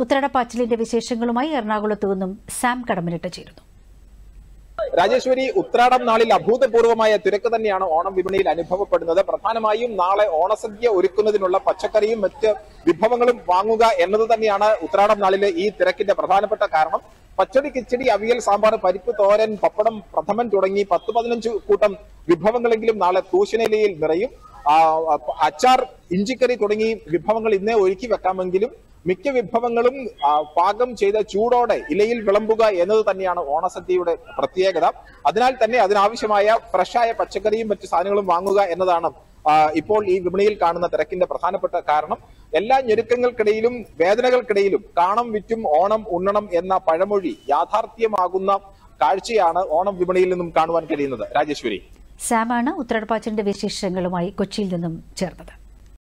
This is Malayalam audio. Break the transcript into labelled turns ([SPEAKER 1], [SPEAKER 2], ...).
[SPEAKER 1] ഉത്തരടപ്പാച്ചിലിന്റെ വിശേഷങ്ങളുമായി എറണാകുളത്തു നിന്നും സാം കടമനിട്ട് ചേരുന്നു
[SPEAKER 2] രാജേശ്വരി ഉത്രാടം നാളിൽ അഭൂതപൂർവമായ തിരക്ക് തന്നെയാണ് ഓണം വിപണിയിൽ അനുഭവപ്പെടുന്നത് പ്രധാനമായും നാളെ ഓണസദ്യ ഒരുക്കുന്നതിനുള്ള പച്ചക്കറിയും മറ്റ് വിഭവങ്ങളും വാങ്ങുക എന്നത് തന്നെയാണ് ഉത്രാടം നാളിലെ ഈ തിരക്കിന്റെ പ്രധാനപ്പെട്ട കാരണം പച്ചടി കിച്ചടി അവിയൽ സാമ്പാർ പരിപ്പ് തോരൻ പപ്പടം പ്രഥമൻ തുടങ്ങി പത്ത് പതിനഞ്ച് കൂട്ടം വിഭവങ്ങളെങ്കിലും നാളെ തൂശനിലയിൽ നിറയും ആ, അച്ചാർ ഇഞ്ചിക്കറി തുടങ്ങി വിഭവങ്ങൾ ഇന്നേ ഒരുക്കി വെക്കാമെങ്കിലും മിക്ക വിഭവങ്ങളും ആ, പാകം ചെയ്ത ചൂടോടെ ഇലയിൽ വിളമ്പുക എന്നത് തന്നെയാണ് ഓണസദ്യയുടെ പ്രത്യേകത അതിനാൽ തന്നെ അതിനാവശ്യമായ ഫ്രഷായ പച്ചക്കറിയും മറ്റു സാധനങ്ങളും വാങ്ങുക എന്നതാണ് ആ, ഇപ്പോൾ ഈ വിപണിയിൽ കാണുന്ന തിരക്കിന്റെ പ്രധാനപ്പെട്ട കാരണം എല്ലാ ഞെരുക്കങ്ങൾക്കിടയിലും വേദനകൾക്കിടയിലും കാണം വിറ്റും ഓണം ഉണ്ണണം എന്ന പഴമൊഴി യാഥാർത്ഥ്യമാകുന്ന കാഴ്ചയാണ് ഓണം വിപണിയിൽ നിന്നും കാണുവാൻ കഴിയുന്നത് രാജേശ്വരി
[SPEAKER 1] സാമാണ് ഉത്തരടപ്പാച്ചിലിന്റെ വിശേഷങ്ങളുമായി കൊച്ചിയിൽ നിന്നും ചേർന്നത്